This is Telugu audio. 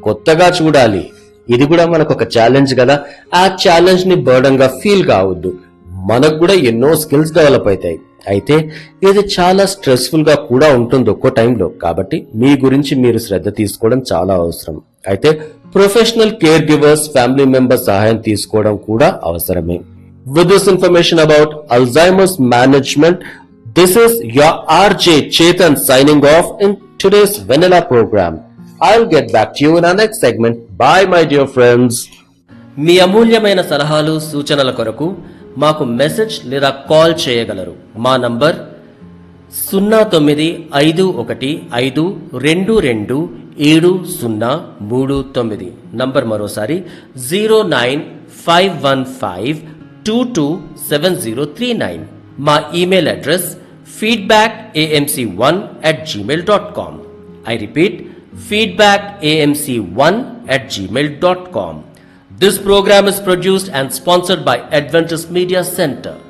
కొత్తగా చూడాలి ఇది కూడా మనకు ఒక ఛాలెంజ్ కదా ఆ ఛాలెంజ్ ని బర్డన్ గా ఫీల్ కావద్దు మనకు కూడా ఎన్నో స్కిల్స్ డెవలప్ అవుతాయి అయితే ఇది చాలా స్ట్రెస్ఫుల్ గా కూడా ఉంటుంది ఒక్కో టైంలో కాబట్టి మీ గురించి మీరు శ్రద్ధ తీసుకోవడం చాలా అవసరం అయితే professional caregivers family members సహాయం తీసుకోవడం కూడా అవసరమే With this information about Alzheimer's management, this is your RJ Chetan signing off in today's Vanilla program. I'll get back to you in our next segment. Bye, my dear friends. మీ అమూల్యమైన సలహాలు సూచనల కొరకు మాకు మెసేజ్ లేదా కాల్ చేయగలరు మా నంబర్ సున్నా తొమ్మిది ఐదు ఒకటి ఐదు రెండు రెండు ఏడు సున్నా మూడు తొమ్మిది నంబర్ మరోసారి zero nine five one five two two seven zero three nine మా email address feedback AMC one at Gmail dot com I repeat feedback AMC one at Gmail dot com This program is produced and sponsored by Adventist Media Center.